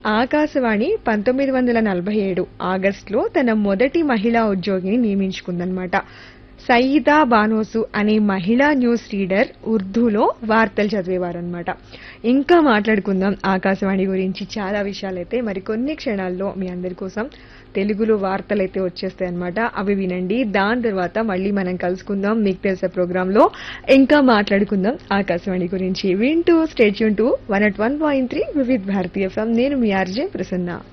ఆకాశవాణి పంతొమ్మిది వందల నలభై ఏడు ఆగస్టులో తన మొదటి మహిళా ఉద్యోగిని నియమించుకుందనమాట సయీదా బానోసు అనే మహిళా న్యూస్ రీడర్ ఉర్దూలో వార్తలు చదివేవారనమాట ఇంకా మాట్లాడుకుందాం ఆకాశవాణి గురించి చాలా విషయాలైతే మరి కొన్ని క్షణాల్లో మీ అందరి కోసం తెలుగులో వార్తలు అయితే వచ్చేస్తాయి అనమాట అవి వినండి దాని తర్వాత మళ్ళీ మనం కలుసుకుందాం మీకు తెలిసే ప్రోగ్రామ్ లో ఇంకా మాట్లాడుకుందాం ఆకాశవాణి గురించి వింటూ stay tuned to one at one point three Vividh Bharati from నేను మీ ఆర్జే ప్రసన్న